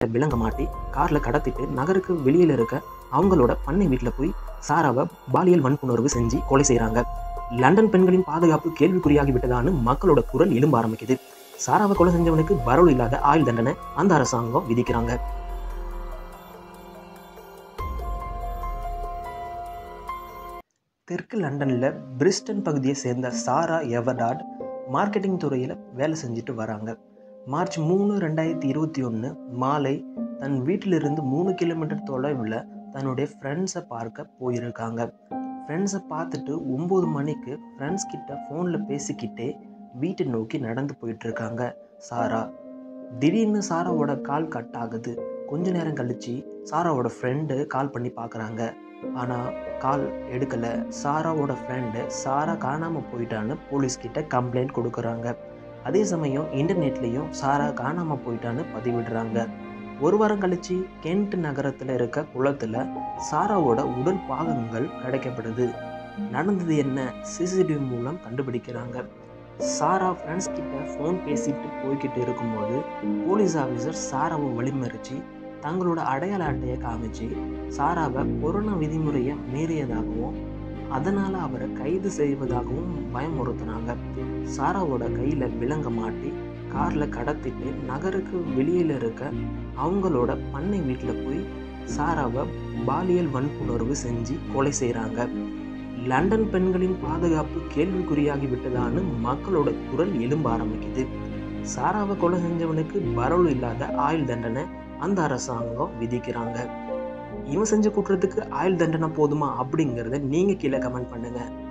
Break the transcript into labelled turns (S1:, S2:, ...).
S1: விலங்க மாட்டி கார்ல கடத்திட்டு நகருக்கு வெளியில இருக்க அவங்களோட பண்ணை வீட்டில் போய் சாராவை பாலியல் வன்புணர்வு செஞ்சு கொலை செய்றாங்க லண்டன் பெண்களின் பாதுகாப்பு கேள்விக்குறியாகி விட்டதான்னு மக்களோட குரல் எழும்ப ஆரம்பிக்குது சாராவை கொலை செஞ்சவனுக்கு பரோல் இல்லாத ஆயுள் தண்டனை அந்த அரசாங்கம் விதிக்கிறாங்க தெற்கு லண்டனில் பிரிஸ்டன் பகுதியை சேர்ந்த சாரா எவர்டாட் மார்க்கெட்டிங் துறையில் வேலை செஞ்சுட்டு வராங்க மார்ச் மூணு ரெண்டாயிரத்தி இருபத்தி ஒன்று மாலை தன் வீட்டிலிருந்து மூணு கிலோமீட்டர் தொலைவில் தன்னுடைய ஃப்ரெண்ட்ஸை பார்க்க போயிருக்காங்க ஃப்ரெண்ட்ஸை பார்த்துட்டு ஒம்பது மணிக்கு ஃப்ரெண்ட்ஸ் கிட்ட ஃபோனில் பேசிக்கிட்டே வீட்டை நோக்கி நடந்து போயிட்டு இருக்காங்க சாரா திடீர்னு சாராவோட கால் கட் ஆகுது கொஞ்ச நேரம் கழிச்சு சாராவோட ஃப்ரெண்டு கால் பண்ணி பார்க்குறாங்க ஆனால் கால் எடுக்கலை சாராவோட ஃப்ரெண்டு சாரா காணாமல் போயிட்டான்னு போலீஸ் கிட்ட கம்ப்ளைண்ட் கொடுக்குறாங்க அதே சமயம் இன்டர்நெட்லேயும் சாரா காணாமல் போயிட்டான்னு பதிவிடுறாங்க ஒரு வாரம் கழிச்சு கென்ட் நகரத்தில் இருக்க குளத்தில் சாராவோட உடல் பாகங்கள் கிடைக்கப்படுது நடந்தது என்ன சிசிடிவி மூலம் கண்டுபிடிக்கிறாங்க சாரா ஃப்ரெண்ட்ஸ் கிட்ட ஃபோன் பேசிட்டு போய்கிட்டு இருக்கும்போது போலீஸ் ஆஃபீஸர் சாராவை வழிமறிச்சு தங்களோட அடையாள அட்டையை காமிச்சு சாராவை கொரோனா விதிமுறையை மீறியதாகவும் அதனால் அவரை கைது செய்வதாகவும் பயமுறுத்தினாங்க சாராவோட கையில் விலங்க மாட்டி காரில் கடத்திட்டு நகருக்கு வெளியில் இருக்க அவங்களோட பண்ணை வீட்டில் போய் சாராவை பாலியல் வன்புணர்வு செஞ்சு கொலை செய்கிறாங்க லண்டன் பெண்களின் பாதுகாப்பு கேள்விக்குறியாகி விட்டதான்னு மக்களோட குரல் எழும்ப ஆரம்பிக்குது சாராவை கொலை செஞ்சவனுக்கு பரோல் இல்லாத ஆயுள் தண்டனை அந்த அரசாங்கம் விதிக்கிறாங்க இவன் செஞ்ச குற்றத்துக்கு ஆயுள் தண்டனை போதுமா அப்படிங்கிறத நீங்கள் கீழே கமெண்ட் பண்ணுங்கள்